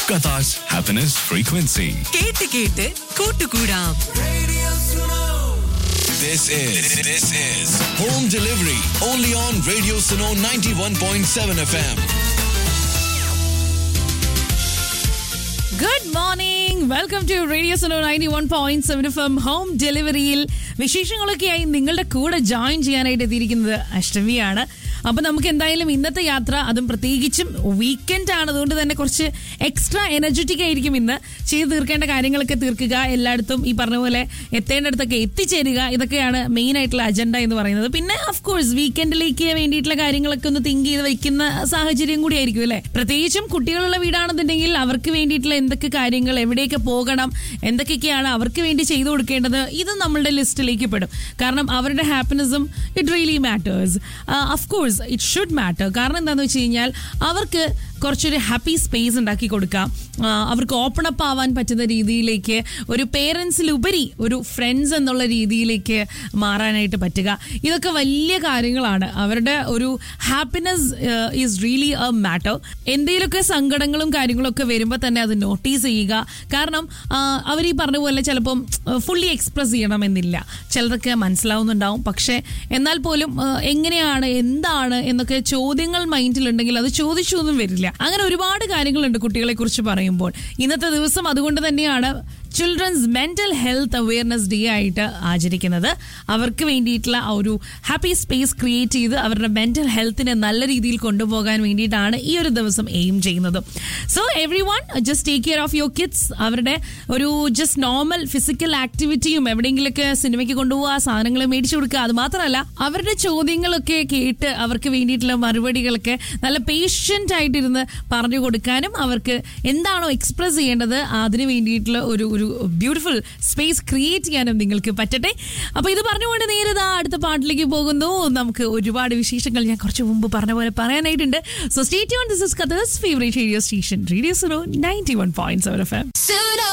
Qatar's happiness frequency. കേട്ട് കേട്ട് കൂട്ടുകൂടാം This is this is home delivery only on Radio Suno 91.7 FM. Good morning welcome to radio Suno ninety one point seven F M home ഡെലിവറിയിൽ വിശേഷങ്ങളൊക്കെയായി നിങ്ങളുടെ കൂടെ join ചെയ്യാനായിട്ട് എത്തിയിരിക്കുന്നത് അഷ്ടമിയാണ് അപ്പൊ നമുക്ക് എന്തായാലും ഇന്നത്തെ യാത്ര അതും പ്രത്യേകിച്ചും വീക്കെൻഡ് ആണ് അതുകൊണ്ട് തന്നെ കുറച്ച് എക്സ്ട്രാ എനർജറ്റിക് ആയിരിക്കും ഇന്ന് ചെയ്തു തീർക്കേണ്ട കാര്യങ്ങളൊക്കെ തീർക്കുക എല്ലായിടത്തും ഈ പറഞ്ഞ പോലെ എത്തേണ്ടടുത്തൊക്കെ എത്തിച്ചേരുക ഇതൊക്കെയാണ് മെയിൻ ആയിട്ടുള്ള അജണ്ട എന്ന് പറയുന്നത് പിന്നെ ഓഫ് കോഴ്സ് വീക്കെൻഡിലേക്ക് വേണ്ടിയിട്ടുള്ള കാര്യങ്ങളൊക്കെ ഒന്ന് തിങ്ക് ചെയ്ത് വെക്കുന്ന സാഹചര്യം കൂടി ആയിരിക്കും അല്ലെ പ്രത്യേകിച്ചും കുട്ടികളുള്ള വീടാണെന്നുണ്ടെങ്കിൽ അവർക്ക് വേണ്ടിയിട്ടുള്ള എന്തൊക്കെ കാര്യങ്ങൾ എവിടെയൊക്കെ പോകണം എന്തൊക്കെയൊക്കെയാണ് അവർക്ക് വേണ്ടി ചെയ്തു കൊടുക്കേണ്ടത് ഇത് നമ്മളുടെ ലിസ്റ്റിലേക്ക് പെടും കാരണം അവരുടെ ഹാപ്പിനെസ്സും it really matters of course it should matter കാരണം എന്താണെന്ന് വെച്ച് കഴിഞ്ഞാൽ അവർക്ക് കുറച്ചൊരു ഹാപ്പി സ്പേസ് ഉണ്ടാക്കി കൊടുക്കാം ആ, അവർക്ക് ഓപ്പൺ അപ്പ് ആവാൻ പറ്റുന്ന രീതിയിലേക്ക് ഒരു പേരൻസിലുപരി ഒരു ഫ്രണ്ട്സ് എന്നുള്ള രീതിയിലേക്ക് മാറാനായിട്ട് പറ്റുക ഇതൊക്കെ വലിയ കാര്യങ്ങളാണ് അവരുടെ ഒരു happiness is really a matter എന്തെങ്കിലുമൊക്കെ സങ്കടങ്ങളും കാര്യങ്ങളും ഒക്കെ വരുമ്പോൾ തന്നെ അത് നോട്ടീസ് ചെയ്യുക കാരണം അവർ ഈ പറഞ്ഞ പോലെ ചിലപ്പം ഫുള്ളി എക്സ്പ്രസ് ചെയ്യണമെന്നില്ല ചിലതൊക്കെ മനസ്സിലാവുന്നുണ്ടാവും പക്ഷേ എന്നാൽ പോലും ആ, എങ്ങനെയാണ് എന്താണ് എന്നൊക്കെ ചോദ്യങ്ങൾ മൈൻഡിലുണ്ടെങ്കിൽ അത് ചോദിച്ചു ഒന്നും വരില്ല അങ്ങനെ ഒരുപാട് കാര്യങ്ങളുണ്ട് കുട്ടികളെ കുറിച്ച് പറയുമ്പോൾ ഇന്നത്തെ ദിവസം അതുകൊണ്ട് തന്നെയാണ് children's mental health awareness day ആയിട്ട് ആചരിക്കുന്നത് അവർക്ക് വേണ്ടിയിട്ടുള്ള ആ ഒരു ഹാപ്പി സ്പേസ് ക്രിയേറ്റ് ചെയ്ത് അവരുടെ മെന്റൽ ഹെൽത്തിനെ നല്ല രീതിയിൽ കൊണ്ടുപോകാൻ വേണ്ടിയിട്ടാണ് ഈ ഒരു ദിവസം എയിം ചെയ്യുന്നത് so everyone just take care of your kids അവരുടെ ഒരു ജസ്റ്റ് നോർമൽ ഫിസിക്കൽ ആക്ടിവിറ്റിയും എവിടെയെങ്കിലൊക്കെ സിനിമയ്ക്ക് കൊണ്ടുപോകുക സാധനങ്ങൾ മേടിച്ചു കൊടുക്കുക അത് മാത്രമല്ല അവരുടെ ചോദ്യങ്ങളൊക്കെ കേട്ട് അവർക്ക് വേണ്ടിയിട്ടുള്ള മറുപടികളൊക്കെ നല്ല പേഷ്യൻ്റ് ആയിട്ടിരുന്ന് പറഞ്ഞു കൊടുക്കാനും അവർക്ക് എന്താണോ എക്സ്പ്രസ് ചെയ്യേണ്ടത് അതിന് വേണ്ടിയിട്ടുള്ള ഒരു ഒരു ബ്യൂട്ടിഫുൾ സ്പേസ് ക്രിയേറ്റ് ചെയ്യാനും നിങ്ങൾക്ക് പറ്റട്ടെ അപ്പൊ ഇത് പറഞ്ഞുകൊണ്ട് നേരെ ദാ അടുത്ത പാട്ടിലേക്ക് പോകുന്നു നമുക്ക് ഒരുപാട് വിശേഷങ്ങൾ ഞാൻ കുറച്ച് മുമ്പ് പറഞ്ഞ പോലെ പറയാനായിട്ടുണ്ട് സോ സ്റ്റേറ്റ് ഓൺ this is Qatar's favourite radio station radio Suno ninety one point seven F M